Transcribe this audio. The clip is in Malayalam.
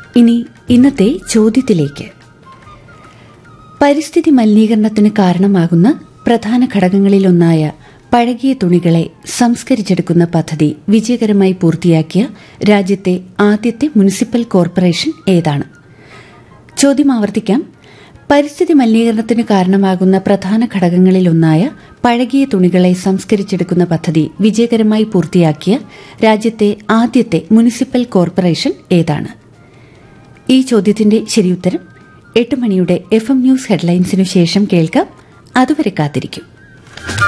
ഇനി ഇന്നത്തെ ചോദ്യത്തിലേക്ക് പരിസ്ഥിതി മലിനീകരണത്തിന് കാരണമാകുന്ന പ്രധാന ഘടകങ്ങളിലൊന്നായ പഴകിയ തുണികളെ സംസ്കരിച്ചെടുക്കുന്ന പദ്ധതി വിജയകരമായി പൂർത്തിയാക്കിയ രാജ്യത്തെ ആദ്യത്തെ മുനിസിപ്പൽ കോർപ്പറേഷൻ ഏതാണ് ചോദ്യം ആവർത്തിക്കാം പരിസ്ഥിതി മലിനീകരണത്തിന് കാരണമാകുന്ന പ്രധാന ഘടകങ്ങളിലൊന്നായ പഴകിയ തുണികളെ സംസ്കരിച്ചെടുക്കുന്ന പദ്ധതി വിജയകരമായി പൂർത്തിയാക്കിയ രാജ്യത്തെ ആദ്യത്തെ മുനിസിപ്പൽ കോർപ്പറേഷൻ ഏതാണ് ഈ ചോദ്യത്തിന്റെ ശരിയുത്തരം എട്ട് മണിയുടെ എഫ് എം ന്യൂസ് ഹെഡ്ലൈൻസിനു ശേഷം കേൾക്കാം അതുവരെ കാത്തിരിക്കും